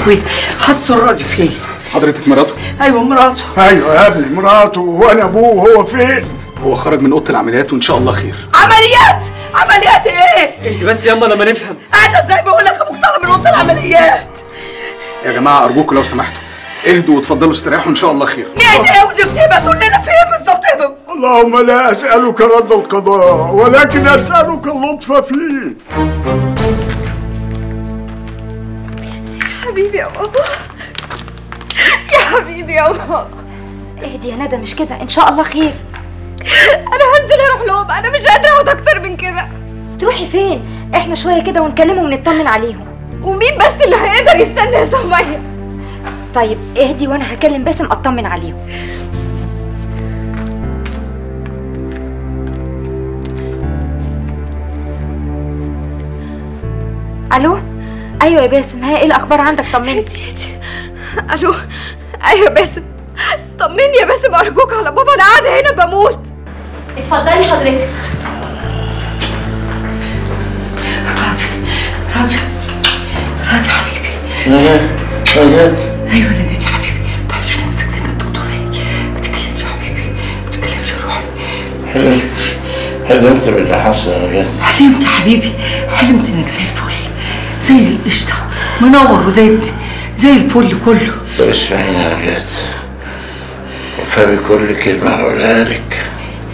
اخويا خد سرادي فين حضرتك مراته ايوه مراته ايوه يا ابني مراته وانا ابوه هو فين هو خرج من اوضه العمليات وان شاء الله خير عمليات عمليات ايه انت بس ياما لما نفهم انا ازاي بقول لك ابوك طالع من اوضه العمليات يا جماعه ارجوكم لو سمحتوا اهدوا واتفضلوا استريحوا ان شاء الله خير مين ايه وزفت ايه ما تقول لنا فين بالظبط اهدوا اللهم لا اسالك رد القضاء ولكن اسالك اللطف فيه حبيبي يا بابا يا حبيبي يا بابا اهدي يا ندى مش كده ان شاء الله خير انا هنزل اروح لهم انا مش قادره اقعد اكتر من كده تروحي فين احنا شويه كده ونكلمهم ونطمن عليهم ومين بس اللي هيقدر يستنى يا سمية طيب اهدي وانا هكلم باسم اطمن عليهم الو ايوه يا باسم ها ايه الاخبار عندك طمني الو ايوه يا باسم طمني يا باسم ارجوك على بابا انا قاعده هنا بموت اتفضلي حضرتك راضي راضي راضي حبيبي نجاة ايوه ناديت يا حبيبي ما تعرفش نفسك زي ما الدكتور قال ما تتكلمش يا حبيبي ما تتكلمش يا روحي حلمت حلمت باللي حصل يا نجاة حلمت يا حبيبي حلمت انك زي الفل زي القشطه منور وزي زي الفل كله طب اسمعيني يا نجاة وفهمي كل كلمة هقولها لك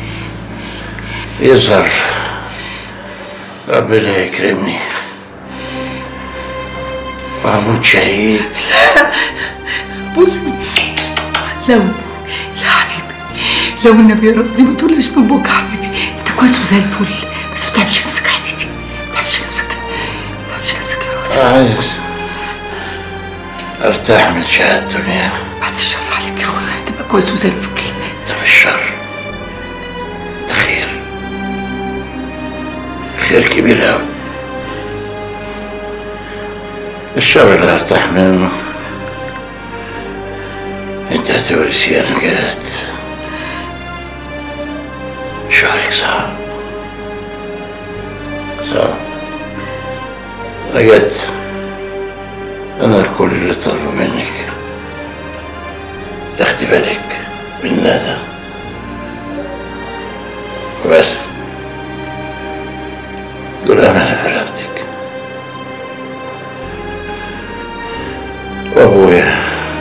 يظهر ربنا يكرمني وأموت شهيد بص لو يا حبيبي لو النبي يا راضي ما تقولش من بوك يا حبيبي انت كويس وزي الفل بس ما تعبش نفسك يا حبيبي ما تعبش نفسك ما تعبش نفسك يا راضي عايز ارتاح من شهادة الدنيا بعد الشر عليك يا اخويا تبقى كويس وزي الفل ده مش شر ده خير خير كبير أوي الشر اللي ارتاح منه انت هتورثي يا نجاة شعرك صعب صعب نجاة انا الكل اللي طلبه منك تاخدي بالك من ندى وبس دول أمانة في رقبتك وأبويا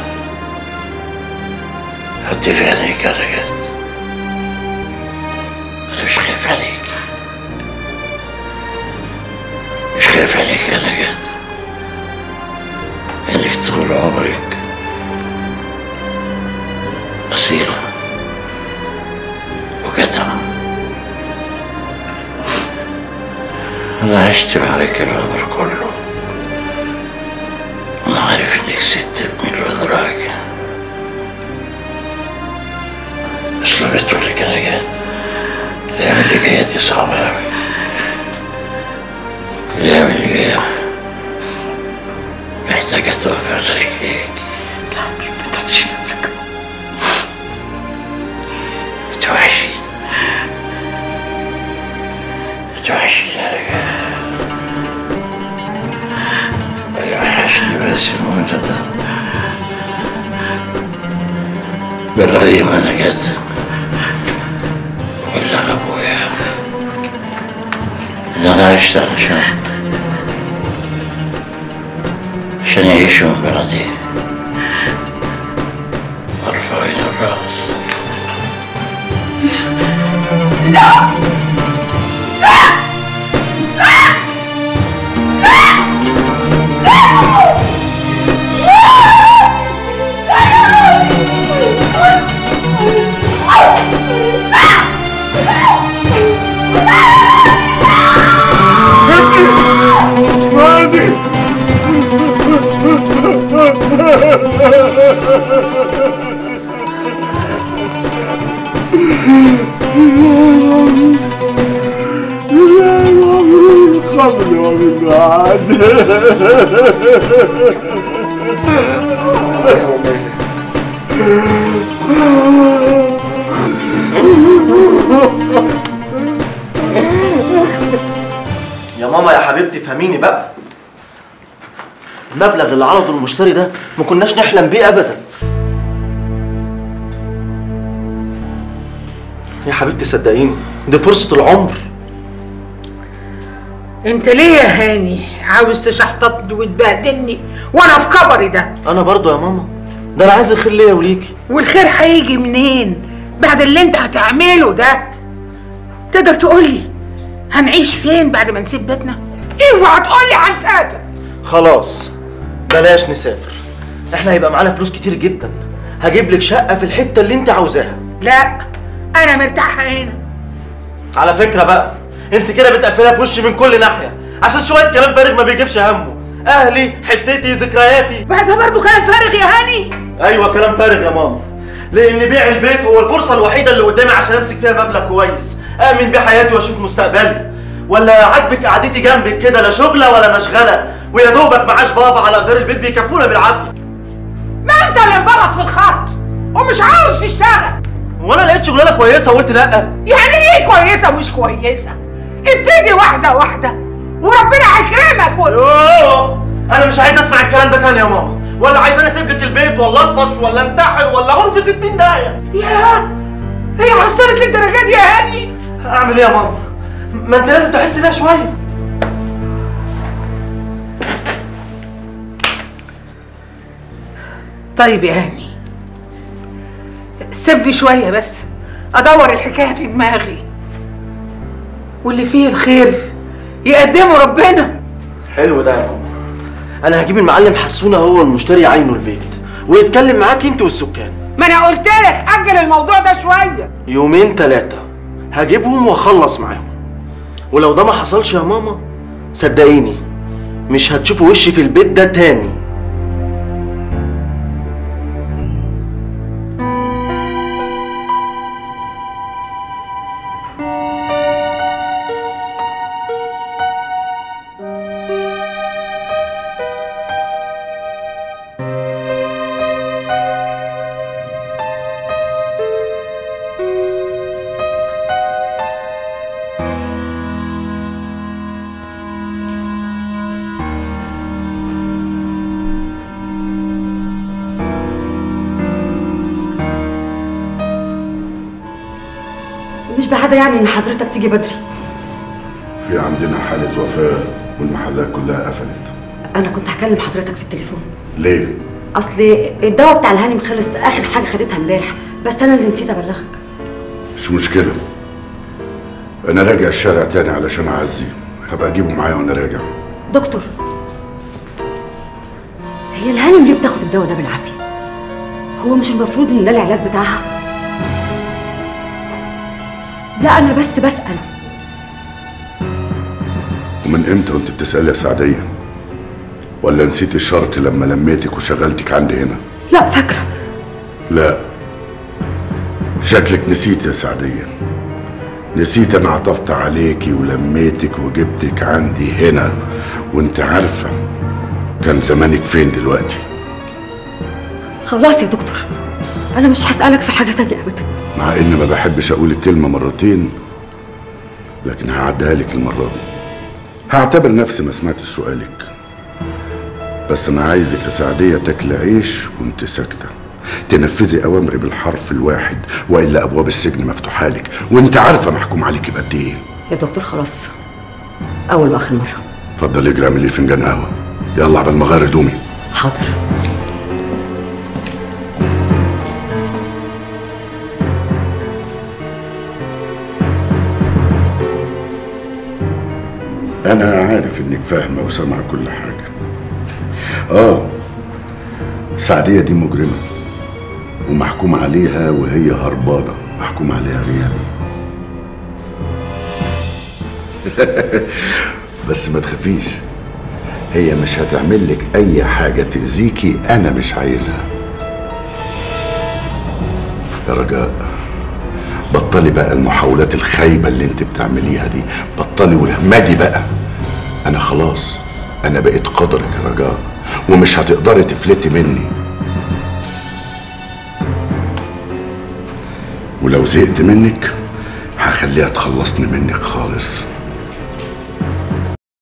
حطي في عينيك يا رجال أنا مش خايف عليك مش خايف عليك يا نجاة إنك طول عمرك أصيلة وجدعة أنا عشت معاك العمر كله أنا عارف إنك ست ابن الودراج بس لما بتقولك أنا جات الأيام اللي جاية دي صعبة أوي الأيام اللي جاية محتاجة تقف على رجليك لا حبيبي ما تعبش نفسك توحشين توحشين يا رجال ويوحشني باسم وندى بالرأي ما نجت ولا أبويا اللي أنا عشت علشان عشان يعيشوا من بعدي مرفوعين الرأس راضي قبل ومن بعد يا ماما يا حبيبتي فهميني بقى المبلغ اللي عرضه المشتري ده ما كناش نحلم بيه ابدا يا حبيبتي صدقيني دي فرصة العمر انت ليه يا هاني عاوز تشحططني وتبهدلني وانا في كبري ده انا برضو يا ماما ده انا عايز الخير ليا وليكي والخير هيجي منين بعد اللي انت هتعمله ده تقدر تقولي هنعيش فين بعد ما نسيب بيتنا اوعى تقولي هنسافر خلاص بلاش نسافر احنا هيبقى معانا فلوس كتير جدا هجيب لك شقة في الحتة اللي انت عاوزاها لا انا مرتاحه هنا على فكرة بقى انت كده بتقفلها في وشي من كل ناحية عشان شوية كلام فارغ ما بيجيبش همه اهلي حتتي ذكرياتي بعد ده برضه كلام فارغ يا هاني ايوه كلام فارغ يا ماما لان بيع البيت هو الفرصة الوحيدة اللي قدامي عشان امسك فيها مبلغ كويس امن بيه حياتي واشوف مستقبلي ولا عاجبك قعدتي جنبك كده لا شغلة ولا مشغلة ويا دوبك معاش بابا على ايجار البيت بيكفونا بالعافية ما انت اللي مبرط في الخط ومش عاوز تشتغل وانا لقيت شغلانة كويسة وقلت لا يعني ايه كويسه ومش كويسه ابتدي واحده واحده وربنا هيكرمك و... يوه انا مش عايز اسمع الكلام ده تاني يا ماما ولا عايز انا اسيب لك البيت ولا اطفش ولا انتحر ولا اغرف في 60 داهيه يا هي حصلت للدرجه دي يا هاني اعمل ايه يا ماما ما انت لازم تحس بيها شويه طيب يا هاني سيبني شويه بس ادور الحكايه في دماغي واللي فيه الخير يقدمه ربنا حلو ده يا ماما انا هجيب المعلم حسونه هو المشتري عينه البيت ويتكلم معاك انت والسكان ما انا قلت لك اجل الموضوع ده شويه يومين ثلاثه هجيبهم واخلص معاهم ولو ده ما حصلش يا ماما صدقيني مش هتشوفوا وشي في البيت ده تاني مش بعادة يعني ان حضرتك تيجي بدري في عندنا حالة وفاة والمحلات كلها قفلت انا كنت هكلم حضرتك في التليفون ليه؟ اصل الدواء بتاع الهانم خلص اخر حاجه خدتها امبارح بس انا اللي نسيت ابلغك مش مشكلة أنا راجع الشارع تاني علشان أعزي هبقى أجيبه معايا وأنا راجع دكتور هي الهانم ليه بتاخد الدواء ده بالعافيه هو مش المفروض ان ده العلاج بتاعها لا انا بس بسال ومن إمتى وأنت بتسألي يا سعدية؟ ولا نسيت الشرط لما لميتك وشغلتك عندي هنا؟ لا فاكره لا شكلك نسيت يا سعدية نسيت انا عطفت عليكي ولميتك وجبتك عندي هنا وانت عارفة كان زمانك فين دلوقتي خلاص يا دكتور انا مش هسالك في حاجه تانية ابدا مع اني ما بحبش اقول الكلمة مرتين لكن هعديها لك المرة دي هعتبر نفسي ما سمعتش سؤالك بس انا عايزك يا سعدية تاكلي عيش وانت ساكتة تنفذي اوامري بالحرف الواحد والا ابواب السجن مفتوحه لك وانت عارفه محكوم عليكي بقد ايه يا دكتور خلاص اول واخر مره اتفضل اجري اعمل لي فنجان قهوه يلا عبال ما اغير هدومي حاضر انا عارف انك فاهمه وسامعه كل حاجه اه سعديه دي مجرمه ومحكوم عليها وهي هربانه محكوم عليها غياب بس ما تخافيش هي مش هتعمل لك اي حاجه تاذيكي انا مش عايزها يا رجاء بطلي بقى المحاولات الخايبه اللي انت بتعمليها دي بطلي واهمدي بقى انا خلاص انا بقيت قدرك يا رجاء ومش هتقدري تفلتي مني ولو زهقت منك هخليها تخلصني منك خالص